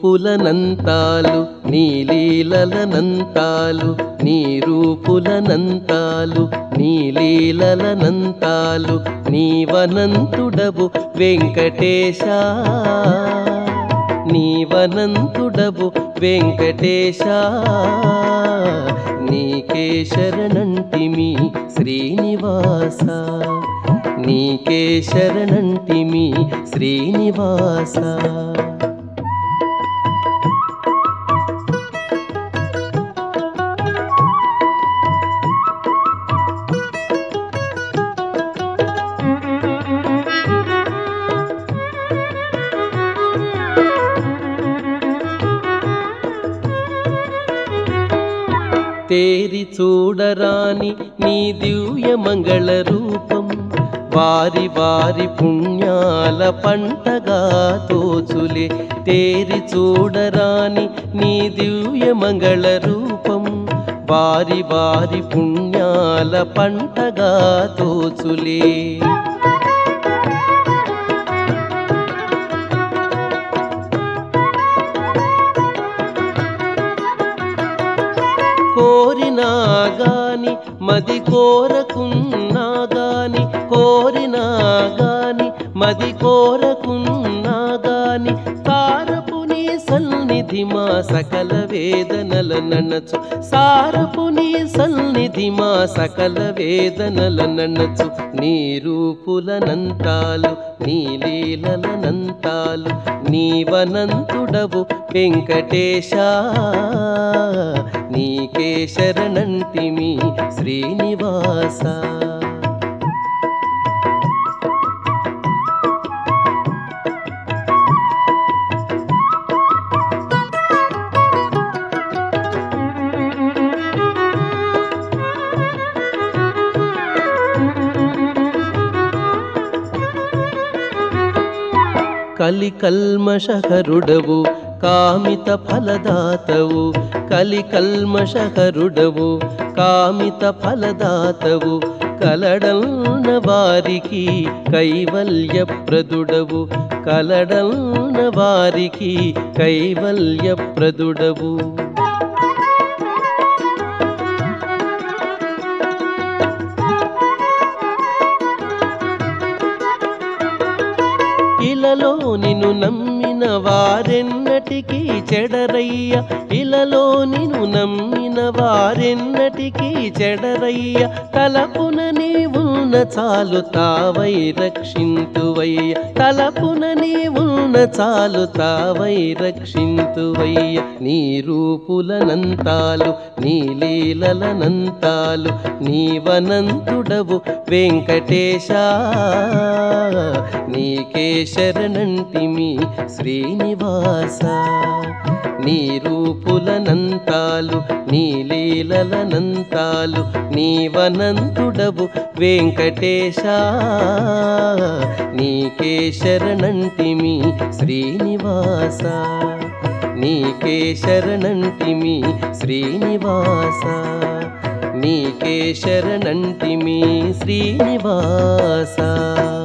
రూపులనంతాలు నీ లీలలనంతాలు నీ రూపులనంతాలు నీ లీలలనంతాలు నీవనంతుడవు వెంకటేశ నీవనంతుడవు వెంకటేశ నీకే శరణంటిమి శ్రీనివాస నీకే శరణంటిమి శ్రీనివాస తేరి చూడరాని నీ దివ్య మంగళ రూపం వారి వారి పుణ్యాల పంటగా తోచులే తేరి చూడరాని నీ దివ్య మంగళ రూపం వారి వారి పుణ్యాల పంటగా తోచులే కోరినా గాని మది కోరకున్నా గాని కోరినా గాని మది కోరకున్నా గాని సారపు నీ సన్నిధి మా సకల వేదనల నన్నచు సారపు నీ సన్నిధి మా సకల వేదనల నన్నచు నీ రూపులనంతాలు నీ లీలలనంతాలు నీవనంతుడవు వెంకటేశ నీకే శరణంటిమి శ్రీనివాస కలి కల్మషహరుడవు కామిత ఫలదాతవు కలి కల్మషహరుడవు కామిత ఫలదాతవు కలడల్న వారికి కైవల్యప్రదుడవు కలడల్న వారికి కైవల్యప్రదుడవు ఇలలో నిన్ను నమ్మిన వారెన్నటికీ చెడరయ్య ఇలలో నిన్ను నమ్మిన వారెన్నటికీ చెడరయ్య తలపున నీవున్న చాలు తావై రక్షింతువయ్య తలపున నీవున్న చాలు తావై రక్షింతువయ్య నీ రూపులనంతాలు నీ లీలలనంతాలు నీవనంతుడవు వెంకటేశ నీకే శరణంటిమి శ్రీనివాస నీ రూపులనంతాలు నీ లీలలనంతాలు నీవనంతుడవు వెంకటేశ నీకే శరణంటిమి శ్రీనివాస నీకే శరణంటిమి శ్రీనివాస నీకే శరణంటిమి శ్రీనివాస